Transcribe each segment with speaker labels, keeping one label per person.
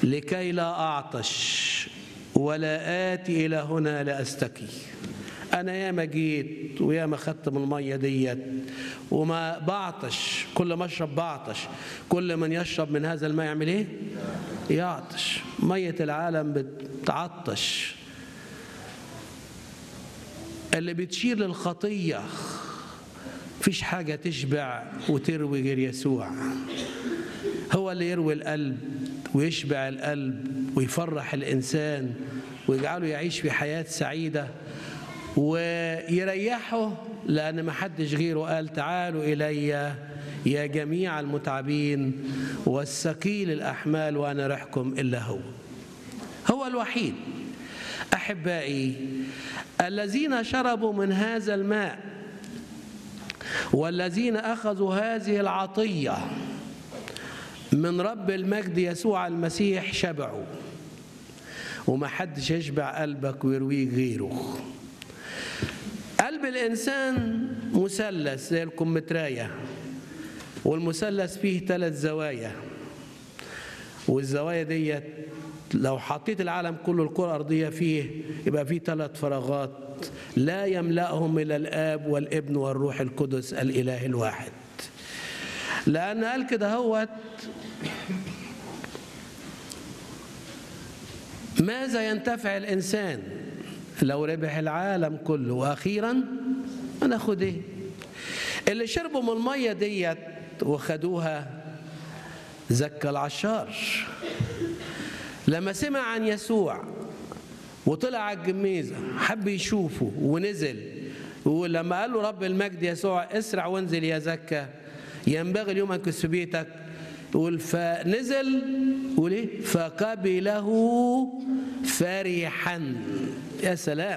Speaker 1: لكي لا أعطش ولا آتي إلى هنا لأستكي أنا ياما جيت وياما خدت من المية ديت وما بعطش كل ما أشرب بعطش كل من يشرب من هذا الماء يعمل إيه؟ يعطش مية العالم بتعطش اللي بتشير للخطية فيش حاجة تشبع وتروي غير يسوع هو اللي يروي القلب ويشبع القلب ويفرح الإنسان ويجعله يعيش في حياة سعيدة ويريحه لأن ما حدش غيره قال تعالوا إلي يا جميع المتعبين والثقيل الأحمال وأنا رحكم إلا هو هو الوحيد أحبائي الذين شربوا من هذا الماء والذين أخذوا هذه العطية من رب المجد يسوع المسيح شبعوا وما حدش يشبع قلبك ويرويه غيره قلب الإنسان مثلث زي الكمتراية والمثلث فيه ثلاث زوايا والزوايا ديت لو حطيت العالم كله الكرة الأرضية فيه يبقى فيه ثلاث فراغات لا يملأهم إلى الآب والابن والروح القدس الإله الواحد لأن قال كده هوت ماذا ينتفع الإنسان لو ربح العالم كله وأخيرا هناخد إيه اللي شربوا من المية ديت وخدوها زكى العشار لما سمع عن يسوع وطلع على الجميزة حب يشوفه ونزل ولما قال له رب المجد يسوع اسرع وانزل يا زكا ينبغي اليوم أنكس في بيتك يقول فنزل يقول ايه فقبله فرحا يا سلام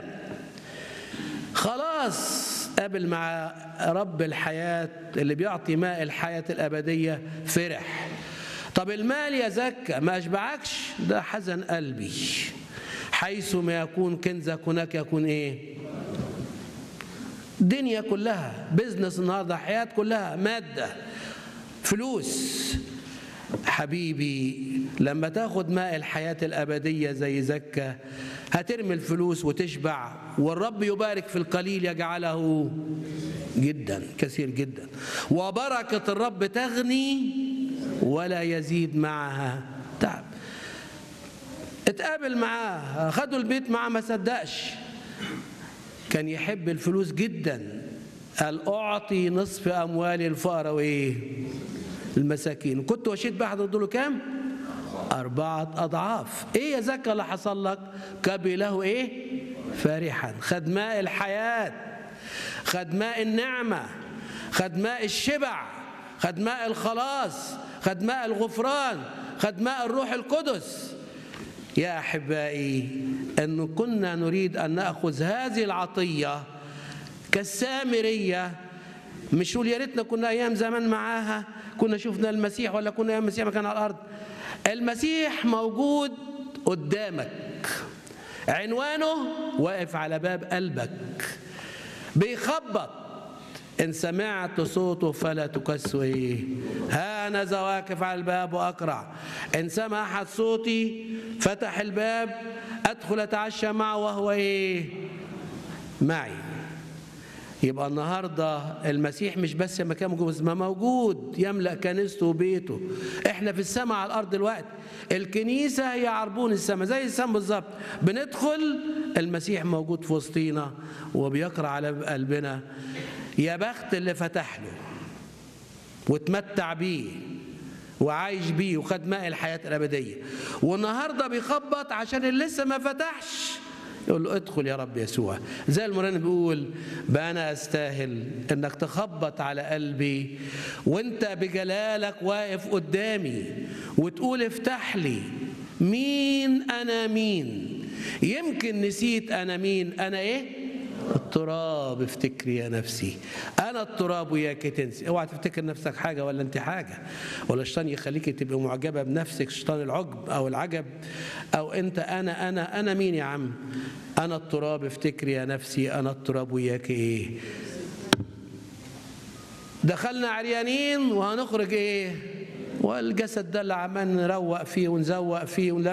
Speaker 1: خلاص قابل مع رب الحياة اللي بيعطي ماء الحياة الأبدية فرح طب المال يا زكا ما أشبعكش ده حزن قلبي حيث ما يكون كنزك هناك يكون ايه دنيا كلها بزنس النهارده حياة كلها مادة فلوس حبيبي لما تاخد ماء الحياة الأبدية زي زكا هترمي الفلوس وتشبع والرب يبارك في القليل يجعله جدا كثير جدا وبركة الرب تغني ولا يزيد معها تعب اتقابل معاه خدوا البيت معاه ما صدقش كان يحب الفلوس جدا قال اعطي نصف اموالي الفقراء وايه المساكين كنت وشيت بحد قلت له كام أربعة أضعاف إيه يا زكا اللي حصل لك كبله إيه فرحا خد ماء الحياة خد ماء النعمة خد ماء الشبع خد ماء الخلاص خد ماء الغفران خد ماء الروح القدس يا أحبائي أن كنا نريد أن نأخذ هذه العطية كالسامرية مش يقول يا ريتنا كنا أيام زمان معاها كنا شفنا المسيح ولا كنا أيام المسيح مكان على الأرض المسيح موجود قدامك عنوانه واقف على باب قلبك بيخبط إن سمعت صوته فلا تكسوه ها أنا واقف على الباب وأقرع إن سمع أحد صوتي فتح الباب أدخل أتعشى معه وهو إيه معي يبقى النهاردة المسيح مش بس مكان موجود ما موجود يملأ كنيسته وبيته احنا في السماء على الأرض دلوقتي الكنيسة هي عربون السماء زي السماء بالظبط بندخل المسيح موجود في وسطينا وبيقرأ على قلبنا يا بخت اللي فتح له وتمتع بيه وعايش بيه وخد ماء الحياة الأبدية والنهاردة بيخبط عشان اللي لسه ما فتحش يقول له ادخل يا رب يسوع زي المرنم بيقول بقى انا استاهل انك تخبط على قلبي وانت بجلالك واقف قدامي وتقول افتح لي مين انا مين يمكن نسيت انا مين انا ايه التراب افتكري يا نفسي انا التراب وياك تنسي اوعى تفتكر نفسك حاجه ولا انت حاجه ولا الشيطان يخليك تبقى معجبه بنفسك شيطان العجب او العجب او انت انا انا انا مين يا عم انا التراب افتكري يا نفسي انا التراب وياك ايه دخلنا عريانين وهنخرج ايه والجسد ده اللي عمال نروق فيه ونزوق فيه